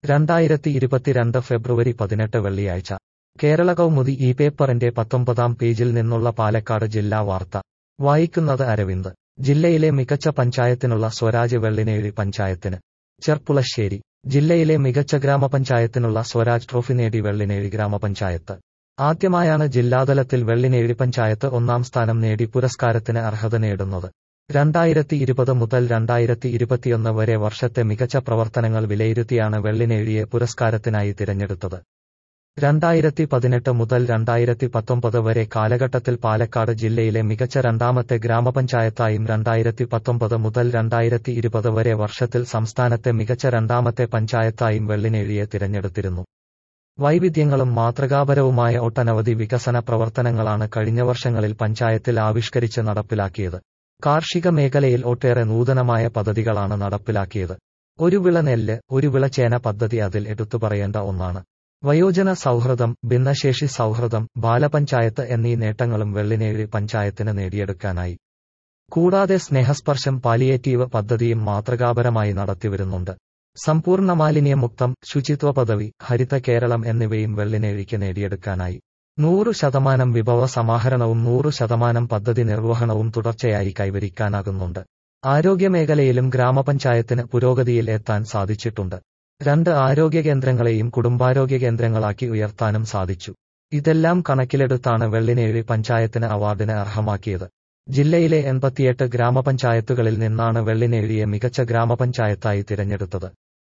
രണ്ടായിരത്തി ഇരുപത്തിരണ്ട് ഫെബ്രുവരി പതിനെട്ട് വെള്ളിയാഴ്ച കേരള കൗമുദി ഈ പേപ്പറിന്റെ പത്തൊമ്പതാം പേജിൽ നിന്നുള്ള പാലക്കാട് ജില്ലാ വാർത്ത വായിക്കുന്നത് അരവിന്ദ് ജില്ലയിലെ മികച്ച പഞ്ചായത്തിനുള്ള സ്വരാജ് വെള്ളിനേഴി പഞ്ചായത്തിന് ചെർപ്പുളശ്ശേരി ജില്ലയിലെ മികച്ച ഗ്രാമപഞ്ചായത്തിനുള്ള സ്വരാജ് ട്രോഫി നേടി വെള്ളിനേഴി ഗ്രാമപഞ്ചായത്ത് ആദ്യമായാണ് ജില്ലാതലത്തിൽ വെള്ളിനേഴി പഞ്ചായത്ത് ഒന്നാം സ്ഥാനം നേടി പുരസ്കാരത്തിന് അർഹത നേടുന്നത് രണ്ടായിരത്തി ഇരുപത് മുതൽ രണ്ടായിരത്തി ഇരുപത്തിയൊന്ന് വരെ വർഷത്തെ മികച്ച പ്രവർത്തനങ്ങൾ വിലയിരുത്തിയാണ് വെള്ളിനേഴിയെ പുരസ്കാരത്തിനായി തിരഞ്ഞെടുത്തത് രണ്ടായിരത്തി പതിനെട്ട് മുതൽ രണ്ടായിരത്തി പത്തൊമ്പത് വരെ കാലഘട്ടത്തിൽ പാലക്കാട് ജില്ലയിലെ മികച്ച രണ്ടാമത്തെ ഗ്രാമപഞ്ചായത്തായും രണ്ടായിരത്തി പത്തൊമ്പത് മുതൽ രണ്ടായിരത്തി ഇരുപത് വരെ വർഷത്തിൽ സംസ്ഥാനത്തെ മികച്ച രണ്ടാമത്തെ പഞ്ചായത്തായും വെള്ളിനേഴിയെ തിരഞ്ഞെടുത്തിരുന്നു വൈവിധ്യങ്ങളും മാതൃകാപരവുമായ ഒട്ടനവധി വികസന പ്രവർത്തനങ്ങളാണ് കഴിഞ്ഞ വർഷങ്ങളിൽ പഞ്ചായത്തിൽ ആവിഷ്കരിച്ച് നടപ്പിലാക്കിയത് കാർഷിക മേഖലയിൽ ഒട്ടേറെ നൂതനമായ പദ്ധതികളാണ് നടപ്പിലാക്കിയത് ഒരു വിള നെല്ല് ഒരു വിള ചേന പദ്ധതി അതിൽ എടുത്തു പറയേണ്ട ഒന്നാണ് വയോജന സൗഹൃദം ഭിന്നശേഷി സൗഹൃദം ബാലപഞ്ചായത്ത് എന്നീ നേട്ടങ്ങളും വെള്ളിനേഴി പഞ്ചായത്തിന് നേടിയെടുക്കാനായി കൂടാതെ സ്നേഹസ്പർശം പാലിയേറ്റീവ് പദ്ധതിയും മാതൃകാപരമായി നടത്തിവരുന്നുണ്ട് സമ്പൂർണ്ണ മാലിന്യമുക്തം ശുചിത്വ പദവി ഹരിത കേരളം എന്നിവയും വെള്ളിനേഴിക്ക് നേടിയെടുക്കാനായി നൂറു ശതമാനം വിഭവ സമാഹരണവും നൂറു ശതമാനം പദ്ധതി നിർവഹണവും തുടർച്ചയായി കൈവരിക്കാനാകുന്നുണ്ട് ആരോഗ്യമേഖലയിലും ഗ്രാമപഞ്ചായത്തിന് പുരോഗതിയിൽ എത്താൻ സാധിച്ചിട്ടുണ്ട് രണ്ട് ആരോഗ്യ കേന്ദ്രങ്ങളെയും കുടുംബാരോഗ്യ കേന്ദ്രങ്ങളാക്കി ഉയർത്താനും സാധിച്ചു ഇതെല്ലാം കണക്കിലെടുത്താണ് വെള്ളിനേഴി പഞ്ചായത്തിന് അവാർഡിന് അർഹമാക്കിയത് ജില്ലയിലെ എൺപത്തിയെട്ട് ഗ്രാമപഞ്ചായത്തുകളിൽ നിന്നാണ് വെള്ളിനേഴിയെ മികച്ച ഗ്രാമപഞ്ചായത്തായി തിരഞ്ഞെടുത്തത്